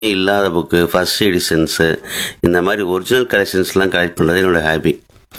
இல்லாத book first எடிஷன்ஸு இந்த மாதிரி ஒரிஜினல் கலெக்ஷன்ஸ்லாம் கலெக்ட் பண்ணுறது என்னோட ஹாபி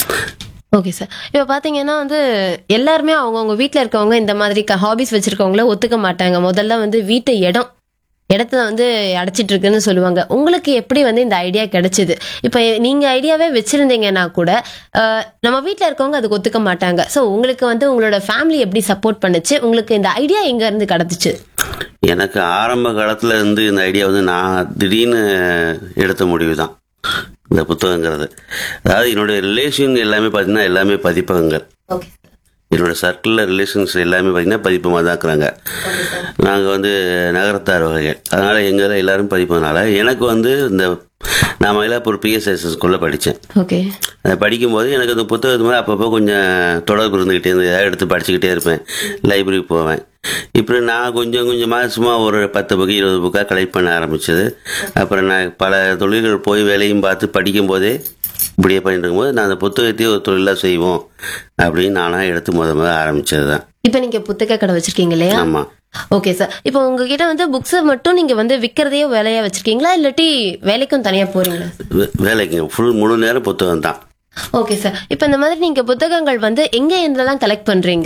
ஓகே சார் இப்போ பார்த்தீங்கன்னா வந்து எல்லாருமே அவங்கவுங்க வீட்டில் இருக்கவங்க இந்த மாதிரி ஹாபிஸ் வச்சிருக்கவங்கள ஒத்துக்க மாட்டாங்க முதல்ல வந்து வீட்டு இடம் இடத்த வந்து அடைச்சிட்டு இருக்குன்னு சொல்லுவாங்க உங்களுக்கு எப்படி வந்து இந்த ஐடியா கிடைச்சது இப்போ நீங்க ஐடியாவே வச்சிருந்தீங்கன்னா கூட அஹ், நம்ம வீட்டில் இருக்கவங்க அதுக்கு ஒத்துக்க மாட்டாங்க ஸோ உங்களுக்கு வந்து உங்களோட ஃபேமிலி எப்படி சப்போர்ட் பண்ணுச்சு உங்களுக்கு இந்த ஐடியா எங்க இருந்து கிடைச்சிச்சு எனக்கு ஆரம்ப காலத்தில் இருந்து இந்த ஐடியா வந்து நான் திடீர்னு எடுத்த முடிவு தான் இந்த புத்தகங்கிறது அதாவது என்னுடைய ரிலேஷன் எல்லாமே பார்த்தீங்கன்னா எல்லாமே பதிப்பகங்கள் ஓகே என்னோட சர்க்கிளில் ரிலேஷன்ஸ் எல்லாமே பார்த்தீங்கன்னா பதிப்பமாக தான் இருக்கிறாங்க நாங்கள் வந்து நகரத்தார் வகைகள் அதனால் எங்கள் எல்லாரும் பதிப்பதுனால எனக்கு வந்து இந்த நான் மயிலாப்பூர் பிஎஸ்எஸ் ஸ்கூலில் படித்தேன் ஓகே அதை படிக்கும்போது எனக்கு அந்த புத்தகத்து மேலே அப்பப்போ கொஞ்சம் தொடர்பு இருந்துக்கிட்டே இருந்து ஏதாவது எடுத்து படிச்சுக்கிட்டே இருப்பேன் லைப்ரரி போவேன் இப்படி நான் கொஞ்சம் கொஞ்சமாக சும்மா ஒரு பத்து புக்கு இருபது புக்காக கலெக்ட் பண்ண ஆரம்பிச்சது அப்புறம் நான் பல தொழில்கள் போய் வேலையும் பார்த்து படிக்கும்போதே இப்படியே பண்ணிட்டு இருக்கும்போது நான் அந்த புத்தகத்தையே ஒரு தொழிலாக செய்வோம் அப்படின்னு நானாக எடுத்து முத முத ஆரம்பிச்சது தான் இப்போ நீங்க புத்தக கடை வச்சிருக்கீங்க இல்லையா ஆமாம் ஓகே சார் இப்போ உங்ககிட்ட வந்து புக்ஸை மட்டும் நீங்க வந்து விற்கிறதையே வேலையா வச்சிருக்கீங்களா இல்லாட்டி வேலைக்கும் தனியா போறீங்களா வேலைக்கு ஃபுல் முழு நேரம் புத்தகம் தான் ஓகே சார் இப்போ இந்த மாதிரி நீங்க புத்தகங்கள் வந்து எங்க இருந்தெல்லாம் கலெக்ட் பண்றீங்க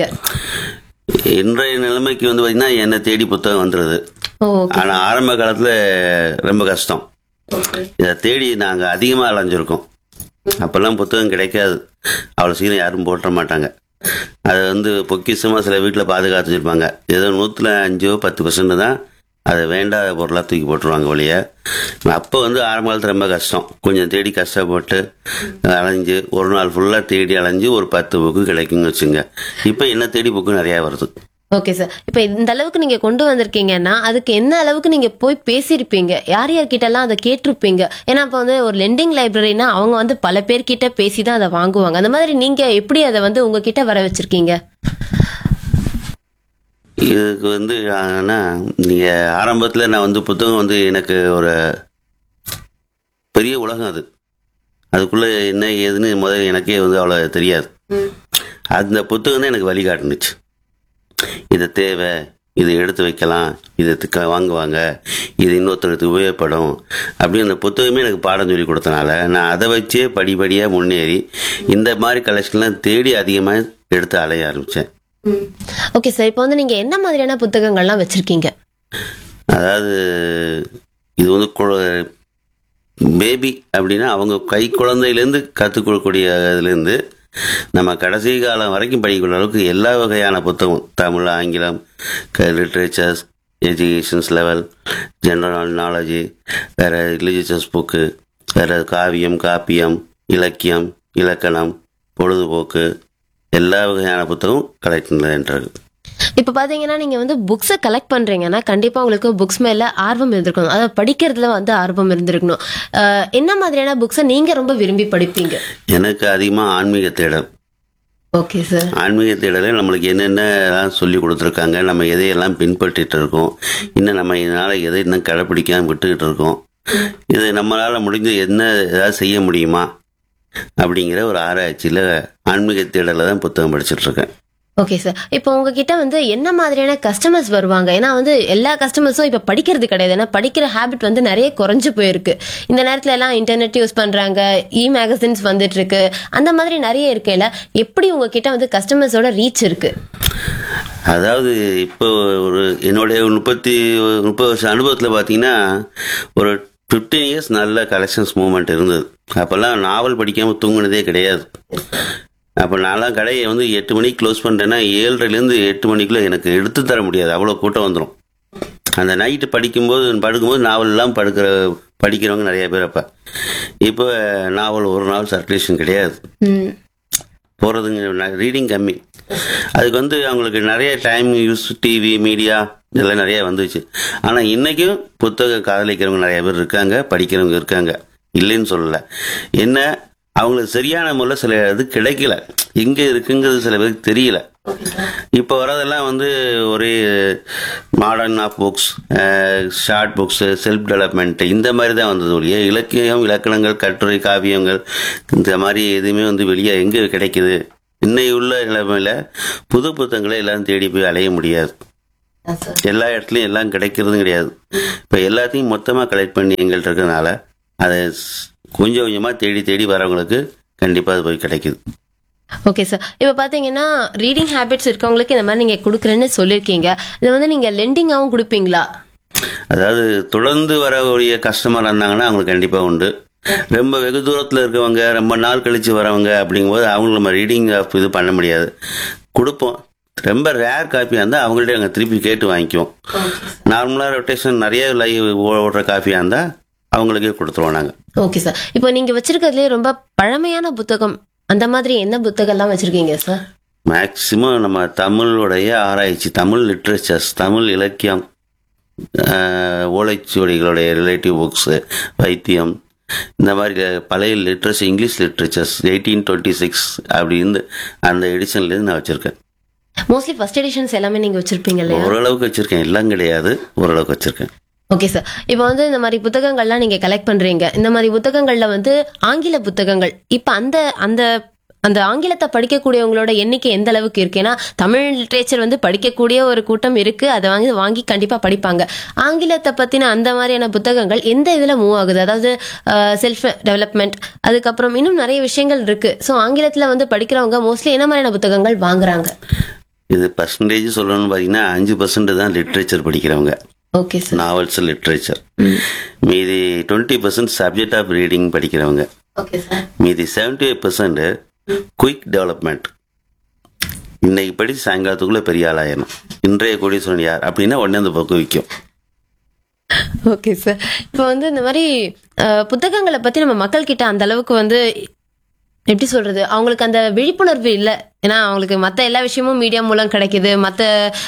இன்றைய நிலைமைக்கு வந்து பார்த்தீங்கன்னா என்னை தேடி புத்தகம் வந்துடுது ஓ ஆனால் ஆரம்ப காலத்தில் ரொம்ப கஷ்டம் இதை தேடி நாங்கள் அதிகமாக அலைஞ்சிருக்கோம் அப்போல்லாம் புத்தகம் கிடைக்காது அவ்வளோ சீக்கிரம் யாரும் போட்டுற மாட்டாங்க அதை வந்து பொக்கிஷமாக சில வீட்டில் பாதுகாத்து வச்சுருப்பாங்க ஏதோ நூற்றில் அஞ்சோ பத்து பர்சன்ட் தான் அதை வேண்டாத பொருளாக தூக்கி போட்டுருவாங்க வழிய அப்போ வந்து ஆரம்ப காலத்தில் ரொம்ப கஷ்டம் கொஞ்சம் தேடி கஷ்டப்பட்டு அலைஞ்சு ஒரு நாள் ஃபுல்லாக தேடி அலைஞ்சு ஒரு பத்து புக்கு கிடைக்குன்னு வச்சுங்க இப்போ என்ன தேடி புக்கு நிறையா வருது ஓகே சார் இப்போ இந்த அளவுக்கு நீங்க கொண்டு வந்திருக்கீங்கன்னா அதுக்கு என்ன அளவுக்கு நீங்க போய் பேசியிருப்பீங்க யார் யார்கிட்ட எல்லாம் அதை கேட்டிருப்பீங்க ஏன்னா இப்போ வந்து ஒரு லெண்டிங் லைப்ரரினா அவங்க வந்து பல பேர்கிட்ட பேசி தான் அதை வாங்குவாங்க அந்த மாதிரி நீங்க எப்படி அதை வந்து உங்ககிட்ட வர வச்சிருக்கீங்க இதுக்கு வந்து ஆனால் நீங்கள் ஆரம்பத்தில் நான் வந்து புத்தகம் வந்து எனக்கு ஒரு பெரிய உலகம் அது அதுக்குள்ளே என்ன ஏதுன்னு முதல்ல எனக்கே வந்து அவ்வளோ தெரியாது அந்த புத்தகம் தான் எனக்கு வழிகாட்டுனுச்சு இது தேவை இது எடுத்து வைக்கலாம் இது க- வாங்குவாங்க இது இன்னொருத்தருக்கு உபயோகப்படும் அப்படின்னு அந்த புத்தகமே எனக்கு பாடம் சொல்லி கொடுத்தனால நான் அதை வச்சே படிப்படியாக முன்னேறி இந்த மாதிரி கலெக்ஷன்லாம் தேடி அதிகமாக எடுத்து அலைய ஆரம்பித்தேன் ஓகே சார் இப்போ வந்து நீங்க என்ன மாதிரியான புத்தகங்கள்லாம் வச்சிருக்கீங்க அதாவது இது வந்து பேபி அப்படின்னா அவங்க கை குழந்தையிலேருந்து கற்றுக் கொடுக்கக்கூடிய இதுலேருந்து நம்ம கடைசி காலம் வரைக்கும் படிக்கக்கூடிய அளவுக்கு எல்லா வகையான புத்தகம் தமிழ் ஆங்கிலம் literatures educations level general knowledge வேறு ரிலீஜியஸ் புக்கு வேறு காவியம் காப்பியம் இலக்கியம் இலக்கணம் பொழுதுபோக்கு எல்லா வகையான புத்தகம் கலெக்ட் பண்ணுறது இப்போ பாத்தீங்கன்னா நீங்க வந்து புக்ஸை கலெக்ட் பண்றீங்கன்னா கண்டிப்பா உங்களுக்கு புக்ஸ் மேல ஆர்வம் இருந்திருக்கணும் அதாவது படிக்கிறதுல வந்து ஆர்வம் இருந்திருக்கணும் அஹ், என்ன மாதிரியான புக்ஸை நீங்க ரொம்ப விரும்பி படிப்பீங்க எனக்கு அதிகமாக ஆன்மீக தேடல் ஓகே சார் ஆன்மீக தேடலில் நம்மளுக்கு என்னென்னலாம் சொல்லி கொடுத்துருக்காங்க நம்ம எதையெல்லாம் பின்பற்றிட்டு இருக்கோம் இன்னும் நம்ம இதனால் எதை இன்னும் கடைப்பிடிக்காம விட்டுக்கிட்டு இருக்கோம் இது நம்மளால் முடிஞ்சு என்ன ஏதாவது செய்ய முடியுமா அப்படிங்கிற ஒரு ஆராய்ச்சியில் ஆன்மீக தேடலில் தான் புத்தகம் படிச்சுட்டு இருக்கேன் ஓகே சார் இப்போ உங்ககிட்ட வந்து என்ன மாதிரியான கஸ்டமர்ஸ் வருவாங்க ஏன்னா வந்து எல்லா கஸ்டமர்ஸும் இப்போ படிக்கிறது கிடையாது ஏன்னா படிக்கிற ஹேபிட் வந்து நிறைய குறைஞ்சு போயிருக்கு இந்த நேரத்துல எல்லாம் இன்டர்நெட் யூஸ் பண்றாங்க இ மேகசின்ஸ் வந்துட்டு இருக்கு அந்த மாதிரி நிறைய இருக்கையில எப்படி உங்ககிட்ட வந்து கஸ்டமர்ஸோட ரீச் இருக்கு அதாவது இப்போ ஒரு என்னுடைய முப்பத்தி முப்பது வருஷம் அனுபவத்தில் பார்த்தீங்கன்னா ஒரு ஃபிஃப்டீன் இயர்ஸ் நல்ல கலெக்ஷன்ஸ் மூவ்மெண்ட் இருந்தது அப்போல்லாம் நாவல் படிக்காமல் தூங்குனதே கிடையாது அப்போ நான்லாம் கடையை வந்து எட்டு மணிக்கு க்ளோஸ் பண்ணிட்டேன்னா ஏழரைலேருந்து எட்டு மணிக்குள்ளே எனக்கு எடுத்து தர முடியாது அவ்வளோ கூட்டம் வந்துடும் அந்த நைட்டு படிக்கும்போது படுக்கும்போது நாவல்லாம் படுக்கிற படிக்கிறவங்க நிறைய பேர் அப்போ இப்போ நாவல் ஒரு நாள் சர்க்குலேஷன் கிடையாது ம் போகிறதுங்க ரீடிங் கம்மி அதுக்கு வந்து அவங்களுக்கு நிறைய டைம் யூஸ் டிவி மீடியா இதெல்லாம் நிறைய வந்துச்சு ஆனால் இன்றைக்கும் புத்தகம் காதலிக்கிறவங்க நிறைய பேர் இருக்காங்க படிக்கிறவங்க இருக்காங்க இல்லைன்னு சொல்லலை என்ன அவங்களுக்கு சரியான முறையில் சில இது கிடைக்கல எங்கே இருக்குங்கிறது சில பேருக்கு தெரியல இப்போ வரதெல்லாம் வந்து ஒரே modern of books short books self development இந்த மாதிரி தான் வந்தது ஒழிய இலக்கியம் இலக்கணங்கள் கட்டுரை காவியங்கள் இந்த மாதிரி எதுவுமே வந்து வெளியே எங்கே கிடைக்குது இன்னை உள்ள நிலைமையில புது புத்தகங்களை எல்லாரும் தேடி போய் அலைய முடியாது எல்லா இடத்துலையும் எல்லாம் கிடைக்கிறதும் கிடையாது இப்போ எல்லாத்தையும் மொத்தமாக கலெக்ட் பண்ணி எங்கள்கிட்ட இருக்கிறதுனால அதை ஸ்- கொஞ்சம் கொஞ்சமாக தேடி தேடி வரவங்களுக்கு கண்டிப்பாக அது போய் கிடைக்குது ஓகே சார் இப்போ பார்த்தீங்கன்னா ரீடிங் ஹேபிட்ஸ் இருக்கவங்களுக்கு இந்த மாதிரி நீங்கள் கொடுக்குறேன்னு சொல்லியிருக்கீங்க இது வந்து நீங்கள் லெண்டிங்காகவும் கொடுப்பீங்களா அதாவது தொடர்ந்து வரக்கூடிய கஸ்டமர் இருந்தாங்கன்னா அவங்களுக்கு கண்டிப்பாக உண்டு ரொம்ப வெகு தூரத்தில் இருக்கவங்க ரொம்ப நாள் கழிச்சு வரவங்க அப்படிங்கும்போது அவங்களுக்கு நம்ம ரீடிங் ஆஃப் இது பண்ண முடியாது கொடுப்போம் ரொம்ப ரேர் காப்பியாக இருந்தால் அவங்கள்ட்ட நாங்கள் திருப்பி கேட்டு வாங்கிக்குவோம் நார்மலாக ரொட்டேஷன் நிறைய லைவ் ஓடுற காப்பியாக இருந்தால் அவங்களுக்கே கொடுத்துருவோம் நாங்கள் ஓகே சார் இப்போ நீங்கள் வச்சிருக்கிறதுலே ரொம்ப பழமையான புத்தகம் அந்த மாதிரி என்ன புத்தகம்லாம் வச்சிருக்கீங்க சார் மேக்சிமம் நம்ம தமிழுடைய ஆராய்ச்சி தமிழ் லிட்ரேச்சர்ஸ் தமிழ் இலக்கியம் ஆஹ், ஓலைச்சுவடிகளுடைய ரிலேட்டிவ் புக்ஸு வைத்தியம் இந்த மாதிரி பழைய literature English literatures eighteen twenty six அப்படி இருந்து அந்த எடிஷன்லேருந்து நான் வச்சுருக்கேன் மோஸ்ட்லி ஃபர்ஸ்ட் எடிஷன்ஸ் எல்லாமே நீங்கள் வச்சிருப்பீங்க இல்லையா ஓரளவுக்கு வச்சுருக்கேன் எல்லாம் கிடையாது ஓரளவுக்கு வச்சுருக்கேன் ஓகே சார் இப்போ வந்து இந்த மாதிரி புத்தகங்கள்லாம் நீங்கள் கலெக்ட் பண்ணுறீங்க இந்த மாதிரி புத்தகங்களில் வந்து ஆங்கில புத்தகங்கள் இப்போ அந்த அந்த அந்த ஆங்கிலத்தை படிக்கக்கூடியவங்களோட எண்ணிக்கை எந்த அளவுக்கு இருக்கு ஏன்னா தமிழ் லிட்ரேச்சர் வந்து படிக்கக்கூடிய ஒரு கூட்டம் இருக்கு அதை வாங்கி வாங்கி கண்டிப்பாக படிப்பாங்க ஆங்கிலத்தை பற்றின அந்த மாதிரியான புத்தகங்கள் எந்த இதில் மூவ் ஆகுது அதாவது செல்ஃப் டெவலப்மெண்ட் அதுக்கப்புறம் இன்னும் நிறைய விஷயங்கள் இருக்கு ஸோ ஆங்கிலத்தில் வந்து படிக்கிறவங்க மோஸ்ட்லி என்ன மாதிரியான புத்தகங்கள் வாங்குறாங்க இது பர்சன்டேஜ் சொல்லணும்னு பார்த்தீங்கன்னா அஞ்சு பர்சன்ட் தான் லிட்ரேச்சர் படிக்கிறவங்க ஓகே சார் நாவல்ஸ் லிட்ரேச்சர் மீதி twenty percent subject of reading படிக்கிறவங்க ஓகே சார் மீதி seventy eight percent quick development இன்னைக்கு படிச்சு சாயங்காலத்துக்குள்ள பெரிய ஆளாயிரும் இன்றைய கோடீஸ்வரன் யார் அப்படின்னா உடனே அந்த புக்கு விற்கும் ஓகே சார் இப்போ வந்து இந்த மாதிரி அஹ், புத்தகங்களை பத்தி நம்ம மக்கள் கிட்ட அந்த அளவுக்கு வந்து எப்படி சொல்றது அவங்களுக்கு அந்த விழிப்புணர்வு இல்லை ஏன்னா அவங்களுக்கு மற்ற எல்லா விஷயமும் மீடியா மூலம் கிடைக்குது மற்ற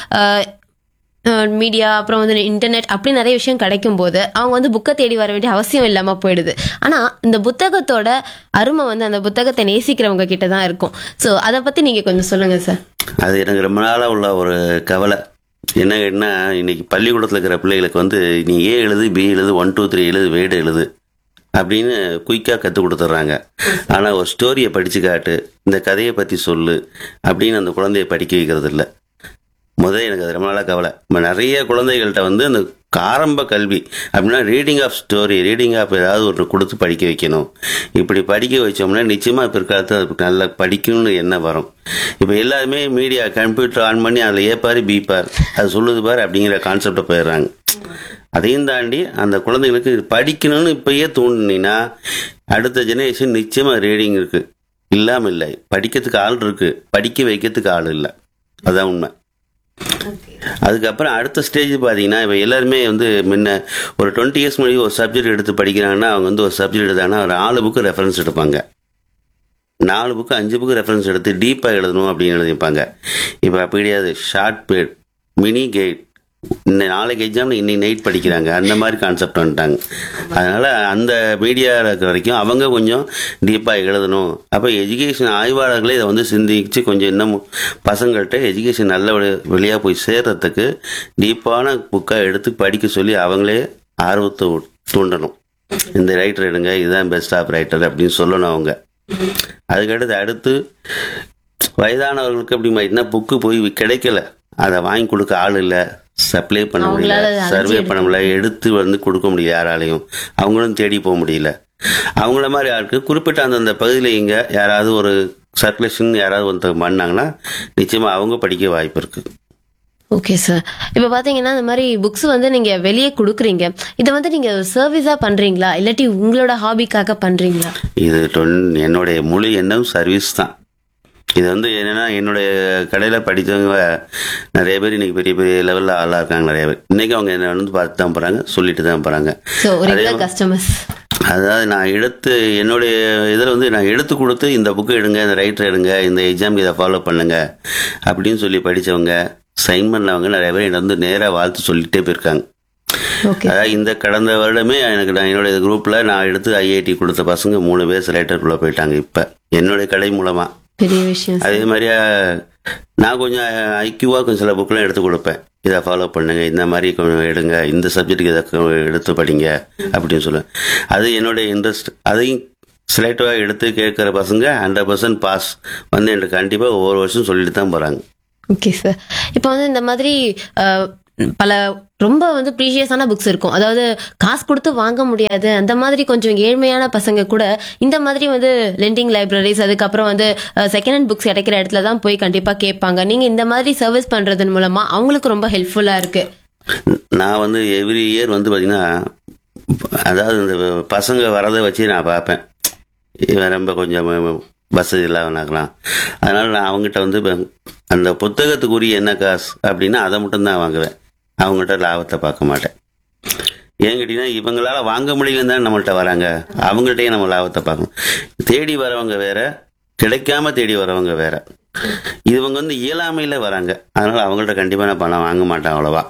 மீடியா அப்புறம் வந்து இன்டர்நெட் அப்படி நிறைய விஷயம் கிடைக்கும் போது அவங்க வந்து புக்கை தேடி வர வேண்டிய அவசியம் இல்லாம போயிடுது ஆனா இந்த புத்தகத்தோட அருமை வந்து அந்த புத்தகத்தை நேசிக்கிறவங்க கிட்ட தான் இருக்கும் ஸோ அதை பத்தி நீங்க கொஞ்சம் சொல்லுங்க சார் அது எனக்கு ரொம்ப நாளாக உள்ள ஒரு கவலை என்ன கேட்டினா இன்னைக்கு பள்ளிக்கூடத்தில் இருக்கிற பிள்ளைகளுக்கு வந்து நீ ஏ எழுது பி எழுது ஒன் டூ த்ரீ எழுது வேடு எழுது அப்படின்னு குயிக்காக கற்றுக் கொடுத்துட்றாங்க ஆனால் ஒரு ஸ்டோரியை படித்து காட்டு இந்த கதையை பற்றி சொல்லு அப்படின்னு அந்த குழந்தைய படிக்க வைக்கிறது இல்லை முதல்ல எனக்கு அது ரொம்ப நாளாக கவலை நம்ம நிறைய குழந்தைகள்கிட்ட வந்து அந்த ஆரம்ப கல்வி அப்படின்னா reading of story reading of ஏதாவது ஒன்று கொடுத்து படிக்க வைக்கணும் இப்படி படிக்க வச்சோம்னா நிச்சயமாக பிற்காலத்தில் அது நல்லா படிக்கணும்னு என்ன வரும் இப்போ எல்லாருமே மீடியா கம்ப்யூட்டர் ஆன் பண்ணி அதில் ஏ பாரு பி பார் அது சொல்லுது பார் அப்படிங்கிற கான்செப்டை போயிடுறாங்க அதையும் தாண்டி அந்த குழந்தைங்களுக்கு இது படிக்கணும்னு இப்பயே தூண்டினீங்கன்னா அடுத்த ஜெனரேஷன் நிச்சயமாக ரீடிங் இருக்கு இல்லாமல் இல்லை படிக்கிறதுக்கு ஆள் இருக்கு படிக்க வைக்கிறதுக்கு ஆள் இல்லை அதான் உண்மை அதுக்கப்புறம் அடுத்த ஸ்டேஜ் பார்த்தீங்கன்னா இப்போ எல்லாருமே வந்து முன்ன ஒரு டுவெண்ட்டி இயர்ஸ் முன்னாடி ஒரு சப்ஜெக்ட் எடுத்து படிக்கிறாங்கன்னா அவங்க வந்து ஒரு சப்ஜெக்ட் எடுத்தாங்கன்னா ஒரு நாலு புக்கு ரெஃபரன்ஸ் எடுப்பாங்க நாலு புக்கு அஞ்சு புக்கு ரெஃபரன்ஸ் எடுத்து டீப்பாக எழுதணும் அப்படின்னு எழுதிப்பாங்க இப்போ அப்படி கிடையாது ஷார்ட் பேட் மினி கைட் இந்த நாளைக்கு எக்ஸாம் இன்னைக்கு நைட் படிக்கிறாங்க அந்த மாதிரி கான்செப்ட் வந்துட்டாங்க அதனால அந்த மீடியா இருக்கிற வரைக்கும் அவங்க கொஞ்சம் டீப்பாக எழுதணும் அப்போ எஜுகேஷன் ஆய்வாளர்களே இதை வந்து சிந்திச்சு கொஞ்சம் இன்னும் பசங்கள்கிட்ட எஜுகேஷன் நல்ல வெளியாக போய் சேர்றதுக்கு டீப்பான புக்காக எடுத்து படிக்க சொல்லி அவங்களே ஆர்வத்தை தூண்டணும் இந்த ரைட்டர் எடுங்க இதுதான் பெஸ்ட் ஆஃப் ரைட்டர் அப்படின்னு சொல்லணும் அவங்க அதுக்கடுத்து அடுத்து வயதானவர்களுக்கு அப்படி மாதிரினா புக்கு போய் கிடைக்கல அதை வாங்கி கொடுக்க ஆள் இல்லை சப்ளை பண்ண முடியல அவங்களால அதை சர்வே அலைஞ்சு பண்ண முடியல எடுத்து வந்து கொடுக்க முடியல யாராலையும் அவங்களும் தேடி போக முடியல அவங்கள மாதிரி ஆளுக்கு குறிப்பிட்ட அந்தந்த பகுதியில் இங்கே யாராவது ஒரு சர்க்குலேஷன் யாராவது ஒருத்தர் பண்ணாங்கன்னா நிச்சயமாக அவங்க படிக்க வாய்ப்பு இருக்குது ஓகே சார் இப்போ பார்த்தீங்கன்னா இந்த மாதிரி புக்ஸ் வந்து நீங்க வெளியே கொடுக்குறீங்க இதை வந்து நீங்க சர்வீஸா பண்றீங்களா இல்லாட்டி உங்களோட ஹாபிக்காக பண்றீங்களா இது டொன்- என்னுடைய முழு எண்ணம் சர்வீஸ் தான் இது வந்து என்னன்னா என்னுடைய கடையில் படித்தவங்க நிறைய பேர் இன்னைக்கு பெரிய பெரிய லெவலில் ஆளாக இருக்காங்க நிறைய பேர் இன்னைக்கு அவங்க என்ன வந்து பார்த்து தான் போகிறாங்க சொல்லிட்டு தான் போகிறாங்க ஸோ ரெகுலர் கஸ்டமர்ஸ் அதாவது நான் எடுத்து என்னுடைய இதில் வந்து நான் எடுத்து கொடுத்து இந்த புக்கு எடுங்க இந்த ரைட்டர் எடுங்க இந்த எக்ஸாம் இதை ஃபாலோ பண்ணுங்க அப்படின்னு சொல்லி படித்தவங்க சைன் பண்ணவங்க நிறைய பேர் என்னை வந்து நேராக வாழ்த்து சொல்லிட்டே போயிருக்காங்க ஓகே அதாவது இந்த கடந்த வருடமே எனக்கு நான் என்னுடைய குரூப்பில் நான் எடுத்து ஐஐடி கொடுத்த பசங்க மூணு பேர் செலக்டருக்குள்ளே போயிட்டாங்க இப்போ என்னுடைய கடை மூலமாக பெரிய விஷயம் அதே மாதிரியா நான் கொஞ்சம் ஐக்கியூவாக கொஞ்சம் சில புக்கெலாம் எடுத்து கொடுப்பேன் இதை ஃபாலோ பண்ணுங்க இந்த மாதிரி கொஞ்சம் எடுங்க இந்த சப்ஜெக்ட்டுக்கு இதை கொஞ்சம் எடுத்து படிங்க அப்படின்னு சொல்லுவேன் அது என்னுடைய இன்ட்ரெஸ்ட் அதையும் செலக்டிவாக எடுத்து கேட்குற பசங்க ஹண்ட்ரட் பர்சன்ட் பாஸ் வந்து எனக்கு கண்டிப்பாக ஒவ்வொரு வருஷம் சொல்லிட்டு தான் போகிறாங்க ஓகே சார் இப்போ வந்து இந்த மாதிரி அஹ், பல ரொம்ப வந்து ப்ரீஷியஸான புக்ஸ் இருக்கும் அதாவது காசு கொடுத்து வாங்க முடியாது அந்த மாதிரி கொஞ்சம் ஏழ்மையான பசங்க கூட இந்த மாதிரி வந்து லெண்டிங் லைப்ரரிஸ் அதுக்கப்புறம் வந்து செகண்ட் ஹேண்ட் புக்ஸ் கிடைக்கிற இடத்துல தான் போய் கண்டிப்பா கேட்பாங்க நீங்க இந்த மாதிரி சர்வீஸ் பண்றதன் மூலமா அவங்களுக்கு ரொம்ப ஹெல்ப்ஃபுல்லா இருக்கு நான் வந்து எவ்ரி இயர் வந்து பார்த்தீங்கன்னா அதாவது இந்த பசங்க வரதை வச்சு நான் பார்ப்பேன் இவன் ரொம்ப கொஞ்சம் வசதி இல்லாதவனாக்கலாம் அதனால நான் அவங்ககிட்ட வந்து இப்ப அந்த புத்தகத்துக்குரிய என்ன காசு அப்படின்னா அதை மட்டும்தான் வாங்குவேன் அவங்ககிட்ட லாபத்தை பார்க்க மாட்டேன் ஏன் கேட்டீங்கன்னா இவங்களால வாங்க முடியலன்னு தான் நம்மள்ட்ட வராங்க அவங்கள்ட்டயே நம்ம லாபத்தை பார்க்கணும் தேடி வரவங்க வேற கிடைக்காம தேடி வரவங்க வேற இவங்க வந்து இயலாமையில வராங்க அதனால அவங்கள்ட்ட கண்டிப்பா நான் பணம் வாங்க மாட்டேன் அவ்வளவா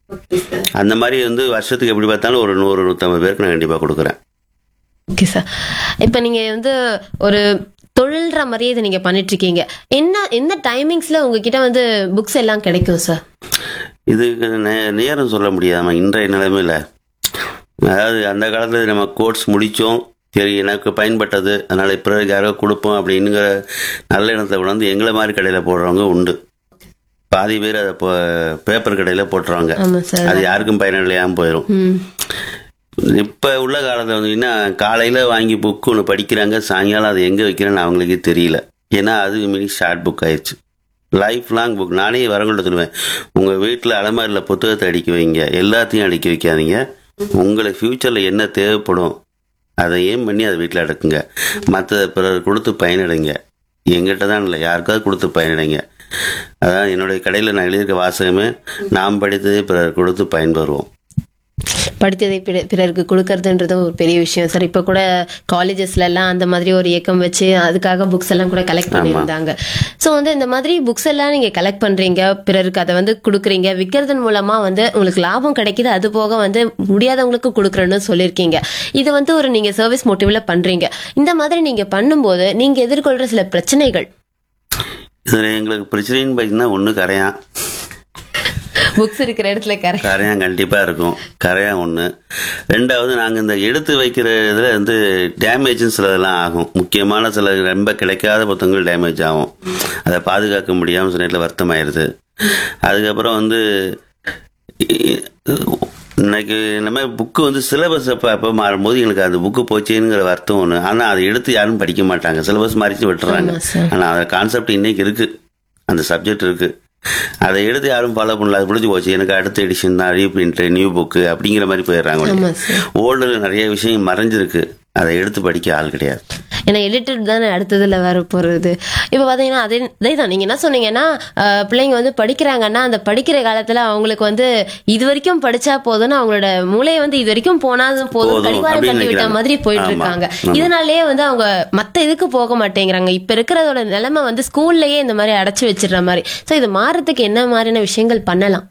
அந்த மாதிரி வந்து வருஷத்துக்கு எப்படி பார்த்தாலும் ஒரு நூறு நூற்றம்பது பேருக்கு நான் கண்டிப்பாக கொடுக்குறேன் ஓகே சார் இப்போ நீங்க வந்து ஒரு தொழில்ற மாதிரியே இதை நீங்க பண்ணிட்டு இருக்கீங்க என்ன எந்த டைமிங்ஸ்ல உங்ககிட்ட வந்து புக்ஸ் எல்லாம் கிடைக்கும் சார் இதுக்கு நே- நேரம் சொல்ல முடியாம இன்றைய நிலைமையில் அதாவது அந்த காலத்தில் நம்ம கோர்ஸ் முடித்தோம் சரி எனக்கு பயன்பட்டது அதனால் பிறருக்கு யாரோ கொடுப்போம் அப்படிங்கிற நல்ல எண்ணத்தை உணர்ந்து எங்களை மாதிரி கடையில் போடுறவங்க உண்டு பாதி பேர் அதை பேப்பர் கடையில் போட்டுருவாங்க ஆமா சார் அது யாருக்கும் பயனில்லையாமல் போயிடும் ம் இப்போ உள்ள காலத்தில் வந்தீங்கன்னா காலையில் வாங்கி புக்கு ஒன்று படிக்கிறாங்க சாயங்காலம் அது எங்கே வைக்கிறேன்னு அவங்களுக்கே தெரியல ஏன்னா அது மினி ஷார்ட் புக் ஆயிடுச்சு லைஃப் லாங் புக் நானே வரங்கள்ட்ட சொல்லுவேன் உங்கள் வீட்டில் அலமாரியில் புத்தகத்தை அடிக்க வைங்க எல்லாத்தையும் அடிக்க வைக்காதீங்க உங்களுக்கு ஃப்யூச்சரில் என்ன தேவைப்படும் அதை ஏம் பண்ணி அதை வீட்டில் அடக்குங்க மற்றதை பிறர் கொடுத்து பயனடைங்க எங்கிட்ட தான் இல்லை யாருக்காவது கொடுத்து பயனடைங்க அதான் என்னுடைய கடையில் நான் எழுதியிருக்க வாசகமே நாம் படித்ததை பிறர் கொடுத்து பயன்பெறுவோம் படித்ததை பிற- பிறருக்கு கொடுக்கறதுன்றது ஒரு பெரிய விஷயம் சார் இப்போ கூட காலேஜஸ்ல எல்லாம் அந்த மாதிரி ஒரு இயக்கம் வச்சு அதுக்காக புக்ஸ் எல்லாம் கூட கலெக்ட் பண்ணியிருந்தாங்க ஸோ வந்து இந்த மாதிரி புக்ஸ் எல்லாம் நீங்க கலெக்ட் பண்றீங்க பிறருக்கு அதை வந்து கொடுக்குறீங்க விற்கிறதன் மூலமா வந்து உங்களுக்கு லாபம் கிடைக்குது அது போக வந்து முடியாதவங்களுக்கு கொடுக்குறேன்னு சொல்லியிருக்கீங்க இது வந்து ஒரு நீங்க சர்வீஸ் மோட்டிவ்ல பண்றீங்க இந்த மாதிரி நீங்க பண்ணும்போது நீங்க எதிர்கொள்ற சில பிரச்சனைகள் இதில் எங்களுக்கு பிரச்சனைன்னு பார்த்தீங்கன்னா ஒன்று கரையான் புக்ஸ் இருக்கிற இடத்துல கரை கரையான் கண்டிப்பாக இருக்கும் கரையான் ஒன்று ரெண்டாவது நாங்கள் இந்த எடுத்து வைக்கிற இதில் வந்து டேமேஜும் சிலதெல்லாம் ஆகும் முக்கியமான சில ரொம்ப கிடைக்காத புத்தகங்கள் டேமேஜ் ஆகும் அதை பாதுகாக்க முடியாமல் சில நேரத்தில் வருத்தமாயிருது அதுக்கப்புறம் வந்து இ- இன்னைக்கு நம்ம புக்கு வந்து சிலபஸ் அப்போ அப்போ மாறும்போது எங்களுக்கு அந்த புக்கு போச்சேங்கிற வருத்தம் ஒன்று ஆனால் அதை எடுத்து யாரும் படிக்க மாட்டாங்க சிலபஸ் மாறிச்சு விட்டுறாங்க ஆமா சார். ஆனால் அந்த கான்செப்ட் இன்னைக்கு இருக்கு அந்த சப்ஜெக்ட் இருக்கு அதை எடுத்து யாரும் ஃபாலோ பண்ணல அது முடிஞ்சு போச்சு எனக்கு அடுத்த எடிஷன் தான் ரீபிரிண்ட் நியூ புக்கு அப்படிங்கிற மாதிரி போயிடுறாங்க ஆமா சார் ஓல்டில் நிறைய விஷயம் மறைஞ்சிருக்கு அதை எடுத்து படிக்க ஆள் கிடையாது ஏன்னா எடிட்டட் தானே அடுத்ததுல வர போறது இப்போ பாத்தீங்கன்னா அதே அதே தான் நீங்க என்ன சொன்னீங்கன்னா அஹ், பிள்ளைங்க வந்து படிக்கிறாங்கன்னா அந்த படிக்கிற காலத்துல அவங்களுக்கு வந்து இது வரைக்கும் படிச்சா போதும்னு அவங்களோட மூளையை வந்து இது வரைக்கும் போனாலும் போதும் போதும் கடிவாரம் அப்படின்னு கட்டி விட்ட நினைக்கிறாங்க. மாதிரி போயிட்டு ஆமா, இருக்காங்க ஆமா. இதனாலேயே வந்து அவங்க மத்த இதுக்கு போக மாட்டேங்கிறாங்க இப்ப இருக்கிறதோட நிலைமை வந்து ஸ்கூல்லயே இந்த மாதிரி அடைச்சு வச்சிடுற மாதிரி சோ இது மாறதுக்கு என்ன மாதிரியான விஷயங்கள் பண்ணலாம்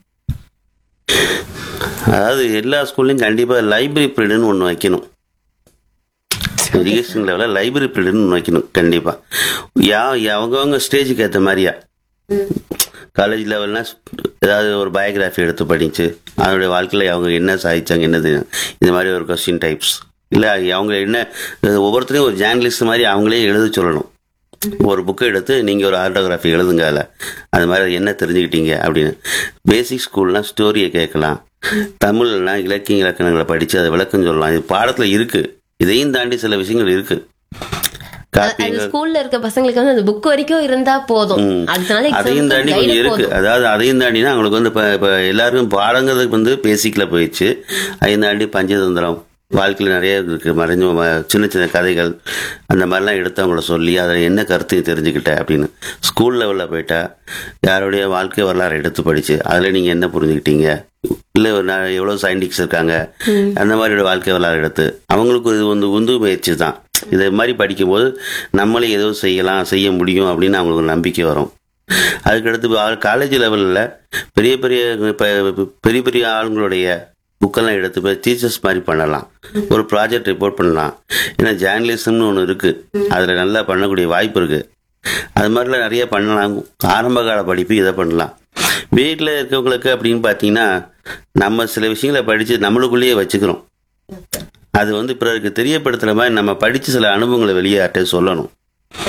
அதாவது எல்லா ஸ்கூல்லையும் கண்டிப்பாக லைப்ரரி பீரியடுன்னு ஒன்று வைக்கணும் எஜுகேஷன் லெவலில் லைப்ரரி பீரியடுன்னு ஒன்று வைக்கணும் கண்டிப்பாக யா அவங்கவுங்க ஸ்டேஜுக்கு ஏற்ற மாதிரியா காலேஜ் லெவல்னா ஏதாவது ஒரு பயோகிராஃபி எடுத்து படிச்சு அதனுடைய வாழ்க்கையில் அவங்க என்ன சாதிச்சாங்க என்னது இந்த மாதிரி ஒரு கொஸ்டின் டைப்ஸ் இல்லை அவங்க என்ன ஒவ்வொருத்தரையும் ஒரு ஜேர்னலிஸ்ட் மாதிரி அவங்களே எழுத சொல்லணும் ஒரு புக்கை எடுத்து நீங்கள் ஒரு ஆர்டோகிராஃபி எழுதுங்க அதில் அது மாதிரி அது என்ன தெரிஞ்சுக்கிட்டீங்க அப்படின்னு பேசிக் ஸ்கூல்னா ஸ்டோரியை கேட்கலாம் தமிழ்னா இலக்கிய இலக்கணங்களை படித்து அதை விளக்கம் சொல்லலாம் இது பாடத்தில் இருக்குது இதையும் தாண்டி சில விஷயங்கள் இருக்குது அது காப்பியங்கள் ஸ்கூல்ல இருக்க பசங்களுக்கு வந்து அந்த புக் வரைக்கும் இருந்தா போதும் ம். அடுத்த நாள் அதையும் தாண்டி exam க்கு கொஞ்சம் guide இருக்கு போதும். அதாவது அதையும் தாண்டினா அவங்களுக்கு வந்து இப்போ இப்போ எல்லாருக்கும் பாடங்கிறதுக்கு வந்து பேசிக்ல போயிடுச்சு அதையும் தாண்டி பஞ்சதந்திரம் வாழ்க்கையில் நிறைய இருக்கு மறைஞ்ச ம- சின்ன சின்ன கதைகள் அந்த மாதிரிலாம் எடுத்து அவங்கள சொல்லி அதில் என்ன கருத்து தெரிஞ்சுக்கிட்ட அப்படின்னு ஸ்கூல் லெவலில் போயிட்டா யாருடைய வாழ்க்கை வரலாறு எடுத்து படிச்சு அதில் நீங்கள் என்ன புரிஞ்சுக்கிட்டீங்க இல்லை நான் எவ்வளோ சயின்டிஸ்ட் இருக்காங்க அந்த மாதிரியோட வாழ்க்கை வரலாறு எடுத்து அவங்களுக்கு இது வந்து உந்து முயற்சி தான் இதை மாதிரி படிக்கும்போது நம்மளே ஏதோ செய்யலாம் செய்ய முடியும் அப்படின்னு அவங்களுக்கு ஒரு நம்பிக்கை வரும் அதுக்கடுத்து காலேஜ் லெவலில் பெரிய பெரிய இப்ப பெரிய பெரிய ஆளுங்களுடைய புக்கெல்லாம் எடுத்து போய் டீச்சர்ஸ் மாதிரி பண்ணலாம் ஒரு ப்ராஜெக்ட் ரிப்போர்ட் பண்ணலாம் ஏன்னா ஜேர்னலிசம்னு ஒன்று இருக்குது அதில் நல்லா பண்ணக்கூடிய வாய்ப்பு இருக்குது அது மாதிரிலாம் நிறைய பண்ணலாம் ஆரம்ப கால படிப்பு இதை பண்ணலாம் வீட்டில் இருக்கவங்களுக்கு அப்படின்னு பார்த்தீங்கன்னா நம்ம சில விஷயங்களை படித்து நம்மளுக்குள்ளேயே வச்சுக்கிறோம் அது வந்து பிறருக்கு தெரியப்படுத்துகிற மாதிரி நம்ம படித்து சில அனுபவங்களை வெளியாட்ட சொல்லணும்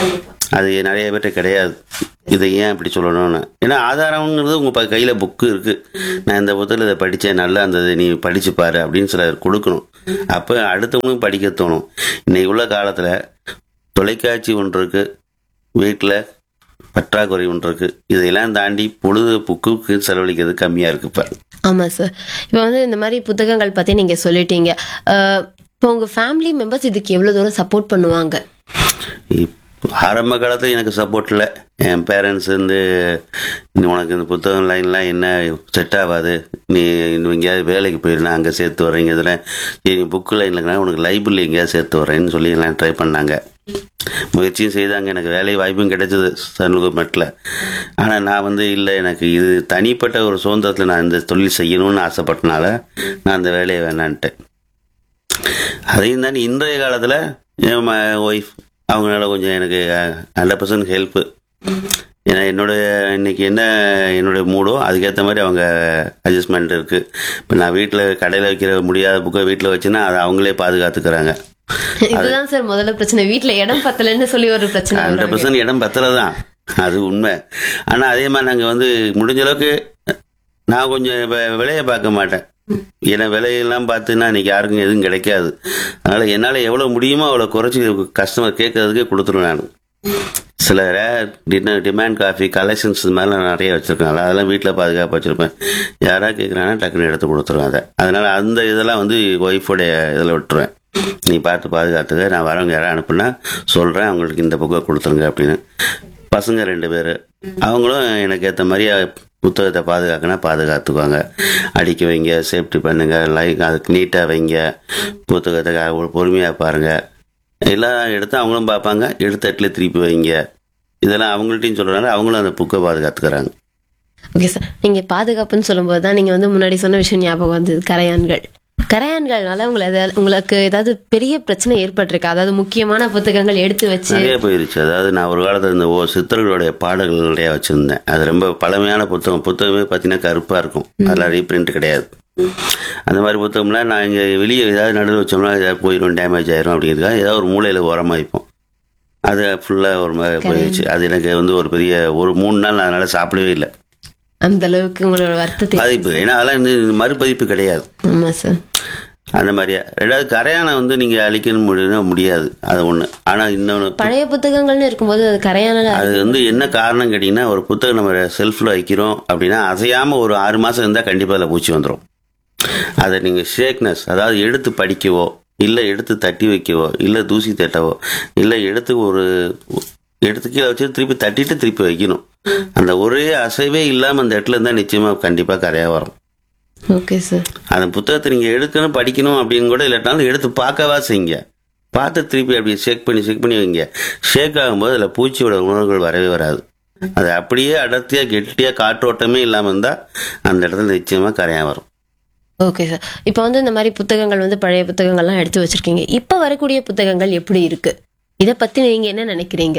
அது நிறைய பேர்ட்ட கிடையாது இதை ஏன் இப்படி சொல்லணும்னு ஏன்னா ஆதாரம்ங்கிறது உங்கள் ப கையில் புக்கு இருக்குது நான் இந்த புத்தகத்தில் இதை படித்தேன் நல்லா இருந்தது நீ படிச்சு பாரு அப்படின்னு சில கொடுக்கணும் அப்போ அடுத்தவங்களும் படிக்க தோணும் இன்னைக்கு உள்ள காலத்தில் தொலைக்காட்சி ஒன்று இருக்கு வீட்டில் பற்றாக்குறை ஒன்று இருக்கு இதையெல்லாம் தாண்டி பொழுது புக்குக்கு செலவழிக்கிறது கம்மியாக இருக்கு இப்போ ஆமா சார் இப்போ வந்து இந்த மாதிரி புத்தகங்கள் பத்தி நீங்க சொல்லிட்டீங்க அஹ், இப்போ உங்க ஃபேமிலி மெம்பர்ஸ் இதுக்கு எவ்வளவு தூரம் சப்போர்ட் பண்ணுவாங்க இப் ஆரம்ப காலத்தில் எனக்கு சப்போர்ட் இல்லை என் பேரண்ட்ஸ் வந்து நீ உனக்கு இந்த புத்தகம் லைன்லாம் என்ன செட் ஆகாது நீ இன்னும் எங்கேயாவது வேலைக்கு போயிருந்தா அங்கே சேர்த்து வரீங்க இதில் சரி நீ புக்கு லைன்லனா உனக்கு லைப்ரரி எங்கேயாவது சேர்த்து வரேன்னு சொல்லி எல்லாம் ட்ரை பண்ணாங்க முயற்சியும் செய்தாங்க எனக்கு வேலை வாய்ப்பும் கிடைச்சது சண்முகமெட்டில் ஆனால் நான் வந்து இல்லை எனக்கு இது தனிப்பட்ட ஒரு சுதந்திரத்தில் நான் இந்த தொழில் செய்யணும்னு ஆசைப்பட்டனால நான் அந்த வேலையை வேணான்ட்டேன் அதையும் தாண்டி இன்றைய காலத்தில் என் ஒய்ஃப் அவங்களால கொஞ்சம் எனக்கு ஹண்ட்ரட் பர்சன்ட் ஹெல்ப்பு ஏன்னா என்னுடைய இன்னைக்கு என்ன என்னுடைய மூடோ அதுக்கேற்ற மாதிரி அவங்க அட்ஜஸ்ட்மெண்ட் இருக்குது இப்போ நான் வீட்டில் கடையில் வைக்கிற முடியாத புக்கை வீட்டில் வச்சுன்னா அதை அவங்களே பாதுகாத்துக்கிறாங்க இதுதான் சார் முதல்ல பிரச்சனை வீட்ல இடம் பத்தலன்னு சொல்லி ஒரு பிரச்சனை ஹண்ட்ரட் வரும். பர்சன்ட் இடம் பத்தல தான் அது உண்மை ஆனால் அதே மாதிரி நாங்கள் வந்து முடிஞ்ச அளவுக்கு நான் கொஞ்சம் வி- விலையை பார்க்க மாட்டேன் ஏன்னா விலையெல்லாம் பார்த்துன்னா இன்னைக்கு யாருக்கும் எதுவும் கிடைக்காது அதனால என்னால் எவ்வளோ முடியுமோ அவ்வளோ குறைச்சி கஸ்டமர் கேட்கறதுக்கே கொடுத்துருவேன் நான் சில டின்னர் டிமாண்ட் காஃபி கலெக்ஷன்ஸ் இது மாதிரிலாம் நிறைய வச்சுருக்கேன் அதெல்லாம் வீட்டில் பாதுகாப்பாக வச்சுருப்பேன் யாராவது கேட்குறாங்கன்னா டக்குன்னு எடுத்து கொடுத்துருவேன் அதை அதனால் அந்த இதெல்லாம் வந்து ஒய்ஃபோடைய இதில் விட்டுருவேன் நீ பார்த்து பாதுகாத்துக்க நான் வரவங்க யாராவது அனுப்புனா சொல்கிறேன் அவங்களுக்கு இந்த புக்கை கொடுத்துருங்க அப்படின்னு பசங்க ரெண்டு பேர் அவங்களும் எனக்கு ஏற்ற மாதிரி புத்தகத்தை பாதுகாக்கனா பாதுகாத்துக்குவாங்க அடிக்க வைங்க சேஃப்டி பண்ணுங்க லைக் அதுக்கு நீட்டாக வைங்க புத்தகத்தை பொறுமையாக பாருங்கள் எல்லாம் எடுத்து அவங்களும் பார்ப்பாங்க எடுத்த இடத்துல திருப்பி வைங்க இதெல்லாம் அவங்கள்ட்டையும் சொல்கிறனால அவங்களும் அந்த புக்கை பாதுகாத்துக்கிறாங்க ஓகே சார் நீங்க பாதுகாப்புன்னு சொல்லும்போது தான் நீங்க வந்து முன்னாடி சொன்ன விஷயம் ஞாபகம் வந்தது கரையான்கள் கரையான்கள்னால உங்களை எதாவது- உங்களுக்கு ஏதாவது பெரிய பிரச்சனை ஏற்பட்டிருக்கு அதாவது முக்கியமான புத்தகங்கள் எடுத்து வச்சு நிறைய போயிருச்சு அதாவது நான் ஒரு காலத்தில் இந்த ஓ சித்தர்களுடைய பாடல்கள் நிறைய வச்சுருந்தேன் அது ரொம்ப பழமையான புத்தகம் புத்தகமே பார்த்தீங்கன்னா கருப்பாக இருக்கும் அதில் ரீப்ரிண்ட் கிடையாது அந்த மாதிரி புத்தகம்லாம் நான் இங்கே வெளியே ஏதாவது நடுவில் வச்சோம்னா ஏதாவது போயிடும் டேமேஜ் ஆயிரும் அப்படிங்கிறதுக்காக ஏதாவது ஒரு மூலையில் ஓரமாக வைப்போம் அது ஃபுல்லாக ஒரு மாதிரி போயிடுச்சு அது எனக்கு வந்து ஒரு பெரிய ஒரு மூணு நாள் நான் அதனால் சாப்பிடவே இல்லை அந்த அளவுக்கு உங்களோட வருத்தத்தை பாதிப்பு ஏன்னா அதெல்லாம் இந்த மறுபதிப்பு கிடையாது ஆமா சார் அந்த மாதிரியா ரெண்டாவது கரையானை வந்து நீங்கள் அழிக்கணும் முடியும்னா முடியாது அது ஒன்று ஆனால் இன்னொன்று பழைய புத்தகங்கள்னு இருக்கும்போது அது கரையான அது வந்து என்ன காரணம் கேட்டிங்கன்னா ஒரு புத்தகம் நம்ம செல்ஃபில் வைக்கிறோம் அப்படின்னா அசையாமல் ஒரு ஆறு மாதம் இருந்தால் கண்டிப்பாக அதில் பூச்சி வந்துடும் அதை நீங்கள் ஷேக்னஸ் அதாவது எடுத்து படிக்கவோ இல்லை எடுத்து தட்டி வைக்கவோ இல்லை தூசி தட்டவோ இல்லை எடுத்து ஒரு எடுத்து கீழே வச்சு திருப்பி தட்டிட்டு திருப்பி வைக்கணும் அந்த ஒரே அசைவே இல்லாமல் அந்த இடத்துல இருந்தால் நிச்சயமாக கண்டிப்பாக கரையாக வரும் ஓகே சார் அந்த புத்தகத்தை நீங்கள் எடுக்கணும் படிக்கணும் அப்படின்னு கூட இல்லாட்டாலும் எடுத்து பார்க்கவா செய்யுங்க பார்த்து திருப்பி அப்படி ஷேக் பண்ணி ஷேக் பண்ணி வைங்க ஷேக் ஆகும்போது அதில் பூச்சியோட உணர்வுகள் வரவே வராது அது அப்படியே அடர்த்தியாக கெட்டியாக காற்றோட்டமே இல்லாமல் இருந்தால் அந்த இடத்துல நிச்சயமாக கரையாக வரும் ஓகே சார் இப்போ வந்து இந்த மாதிரி புத்தகங்கள் வந்து பழைய புத்தகங்கள்லாம் எடுத்து வச்சிருக்கீங்க இப்போ வரக்கூடிய புத்தகங்கள் எப்படி இருக்கு இதை பத்தி நீங்க என்ன நினைக்கிறீங்க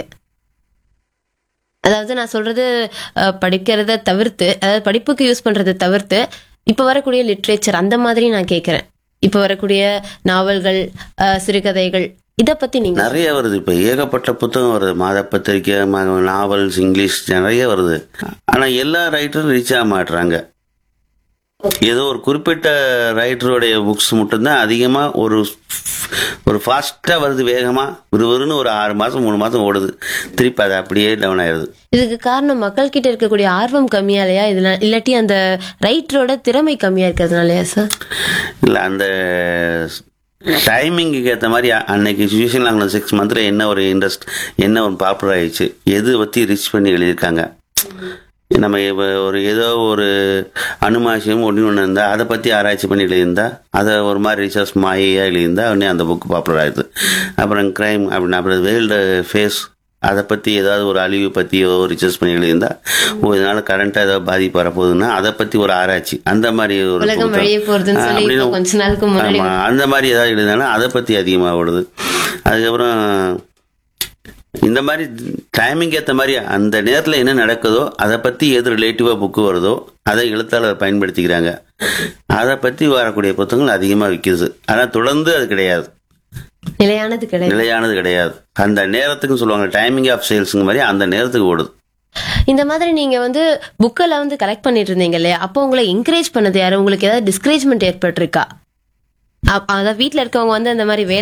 அதாவது நான் சொல்றது அஹ், படிக்கிறத தவிர்த்து அதாவது படிப்புக்கு யூஸ் பண்றதை தவிர்த்து இப்போ வரக்கூடிய லிட்ரேச்சர் அந்த மாதிரி நான் கேட்குறேன் இப்போ வரக்கூடிய நாவல்கள் அஹ், சிறுகதைகள் இதை பத்தி நீங்க நிறைய வருது இப்போ ஏகப்பட்ட புத்தகம் வருது மாத பத்திரிக்கை ம- நாவல்ஸ் இங்கிலீஷ் நிறைய வருது ஆனால் எல்லா ரைட்டரும் ரீச் ஆக மாட்டுறாங்க ஏதோ ஒரு குறிப்பிட்ட ரைட்டருடைய புக்ஸ் மட்டும்தான் அதிகமாக ஒரு ஒரு ஃபாஸ்ட்டாக வருது வேகமாக விறுவிறுன்னு ஒரு ஆறு மாதம் மூணு மாதம் ஓடுது திருப்பி அது அப்படியே டவுன் ஆயிடுது இதுக்கு காரணம் மக்கள் கிட்ட இருக்கக்கூடிய ஆர்வம் கம்மியாலையா இதுல இல்லாட்டி அந்த ரைட்டரோட திறமை கம்மியா இருக்கிறதுனாலயா சார் இல்லை அந்த டைமிங்க்கு ஏற்ற மாதிரி அ- அன்னைக்கு சுச்சுவேஷனில் அவங்க சிக்ஸ் மந்த்தில் என்ன ஒரு இன்ட்ரெஸ்ட் என்ன ஒரு பாப்புலர் ஆயிடுச்சு எது பற்றி ரிச் பண்ணி எழுதியிருக்காங்க நம்ம இப்போ ஒரு ஏதோ ஒரு அனுமாசியம் ஒன்று ஒன்று இருந்தால் அதை பற்றி ஆராய்ச்சி பண்ணி எழுதியிருந்தா அதை ஒரு மாதிரி ரிசர்ச் மாயையாக எழுதியிருந்தா உடனே அந்த புக் பாப்புலர் ஆயிடுது அப்புறம் கிரைம் அப்படின்னு அப்புறம் வேர்ல்டு ஃபேஸ் அதை பற்றி ஏதாவது ஒரு அழிவு பற்றி ஏதோ ரிசர்ச் பண்ணி எழுதியிருந்தா ஓ இதனால கரண்ட்டாக ஏதாவது பாதிப்பு வரப்போகுதுன்னா அதை பற்றி ஒரு ஆராய்ச்சி அந்த மாதிரி ஒரு உலகம் புத்தகம். அழிய போறதுன்னு ஆ, சொல்லி இப்போ அப்படின்னு கொஞ்ச நாளுக்கு முன்னாடி ஆமா அந்த மாதிரி ஏதாவது எழுதினாலும் அதை பற்றி அதிகமாக ஓடுது அதுக்கப்புறம் இந்த மாதிரி டைமிங் ஏற்ற மாதிரி அந்த நேரத்தில் என்ன நடக்குதோ அதை பற்றி எது ரிலேட்டிவாக புக்கு வருதோ அதை எழுத்தாளர் பயன்படுத்திக்கிறாங்க அதை பற்றி வரக்கூடிய புத்தகங்கள் அதிகமாக விற்கிது ஆனால் தொடர்ந்து அது கிடையாது நிலையானது கிடையாது நிலையானது கிடையாது அந்த நேரத்துக்கு சொல்லுவாங்க டைமிங் ஆஃப் சேல்ஸுங்க மாதிரி அந்த நேரத்துக்கு ஓடுது இந்த மாதிரி நீங்க வந்து புக்கெல்லாம் வந்து கலெக்ட் பண்ணிட்டு இருந்தீங்க இல்லையா அப்போ உங்களை என்கரேஜ் பண்ணது யாரு உங்களுக்கு ஏதாவது டிஸ்கரேஜ்மெண்ட் ஏற்பட்டிருக்கா அப்- அதான் வீட்ல இருக்கவங்க வந்து அந்த மாதிரி வேலை